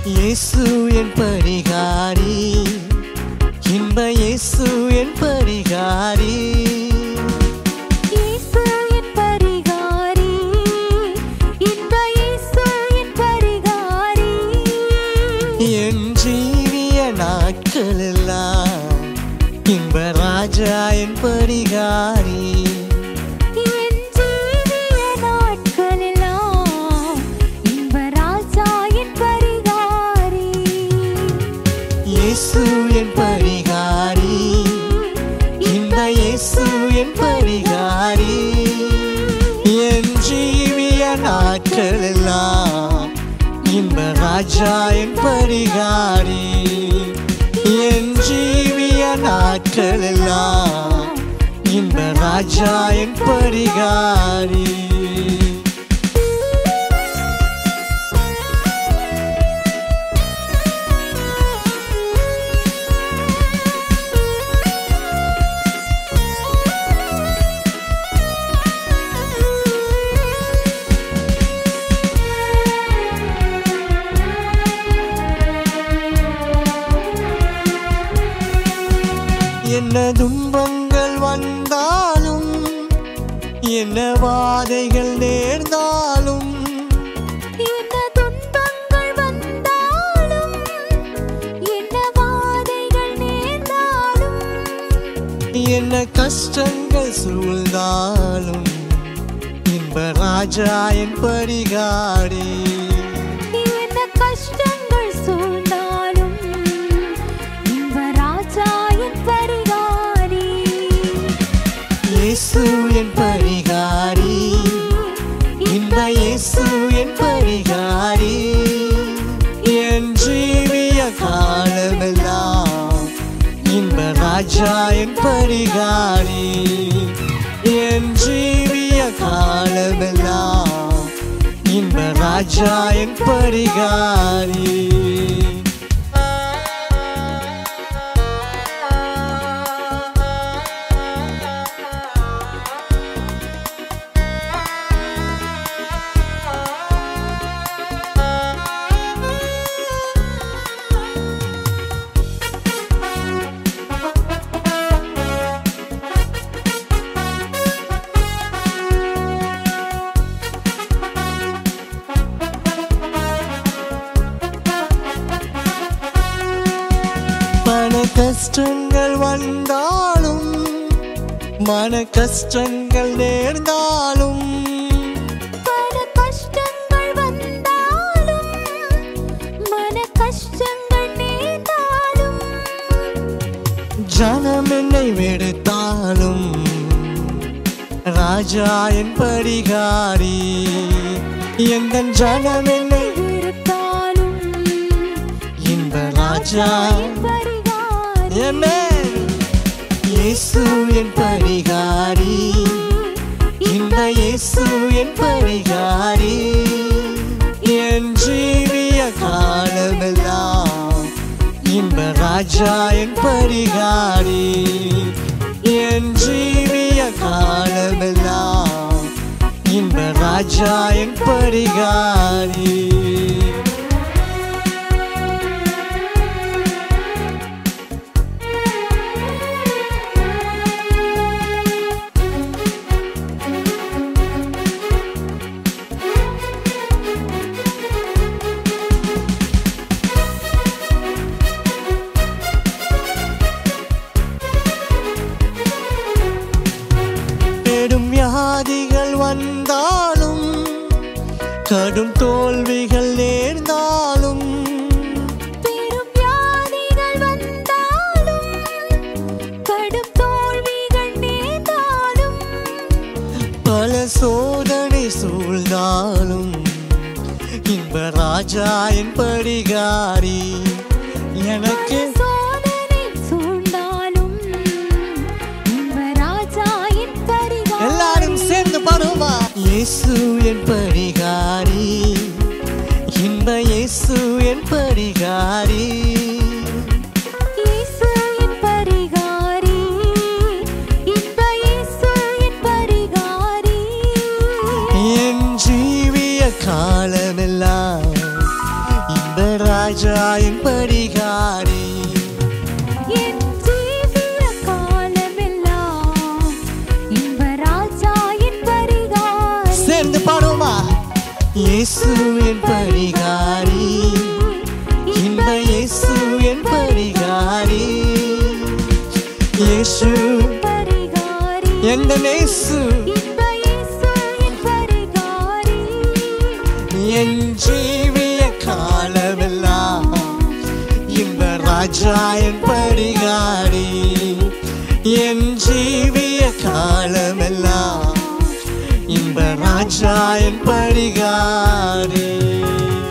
இயேசு என் பரிகாரி இன்ப இயேசு என் பரிகாரி இயேசு என் பரிகாரி இந்த இயேசு என் பரிகாரி என் ஜீவிய நாட்களெல்லாம் இன்ப ராஜா என் பரிகாரி என் ஜீவிய நாட்களெல்லாம் இன்ப ராஜா என் பரிகாரி இயேசு என் பரிகாரி இன்ப இயேசு என் பரிகாரி என் ஜீவிய நாட்களெல்லாம் இன்ப ராஜா என் பரிகாரி என் ஜீவிய நாட்களெல்லாம் இன்ப ராஜா என் பரிகாரி என்ன துன்பங்கள் வந்தாலும் என்ன வாதைகள் நேர்ந்தாலும் என்ன துன்பங்கள் வந்தாலும் என்ன வாதைகள் நேர்ந்தாலும் என்ன கஷ்டங்கள் சூழ்ந்தாலும் இன்ப ராஜா என் பரிகாரி என்ன கஷ்டங்கள் சூழ்ந்தாலும் இன்ப ராஜா என் பரிகாரி இயேசு என் பரிகாரி இன்ப இயேசு என் பரிகாரி என் ஜீவிய காலமெல்லாம் இன்ப ராஜா என் பரிகாரி என் ஜீவிய காலமெல்லாம் இன்ப ராஜா என் பரிகாரி பண கஷ்டங்கள் வந்தாலும் மன கஷ்டங்கள் நேர்ந்தாலும் பல கஷ்டங்கள் வந்தாலும் மன கஷ்டங்கள் நேர்ந்தாலும் ஜனம் என்னை வெறுத்தாலும் ராஜா என் பரிகாரி எந்த ஜனம் என்னை வெறுத்தாலும் இந்த ராஜா என் பரிகாரி Amen. இயேசு என் பரிகாரி இந்த இயேசு என் பரிகாரி என் ஜீவிய காலமெல்லாம் இன்ப ராஜா என் பரிகாரி என் ஜீவிய காலமெல்லாம் இன்ப ராஜா என் பரிகாரி பெரும் வியாதிகள் வந்தாலும் கடும் தோல்விகள் நேர்ந்தாலும் பெரும் வியாதிகள் வந்தாலும் கடும் தோல்விகள் நேர்ந்தாலும் பல சோதனை சூழ்ந்தாலும் இன்ப ராஜா என் பரிகாரி எனக்கு சோதனை சூழ்ந்தாலும் இன்ப ராஜா என் பரிகாரி எல்லாரும் சேர்ந்து பாடுமா இயேசு என் பரிகாரி இன்ப இயேசு என் பரிகாரி இயேசு என் பரிகாரி இன்ப இயேசு என் பரிகாரி என் ஜீவிய காலமெல்லாம் இந்த ராஜா ராஜா என் பரிகாரி என் ஜீவிய காலமெல்லாம் இன்ப ராஜா என் பரிகாரி சேர்ந்து பாடுமா இயேசு என் பரிகாரி இன்ப இயேசு என் பரிகாரி இயேசு பரிகாரி எந்த நேசு இன்ப இயேசு என் பரிகாரி என் ஜீவிய காலமெல்லாம் இன்ப ராஜா என் பரிகாரி என் ஜீவிய காலமெல்லாம் இன்ப ராஜா என் பரிகாரி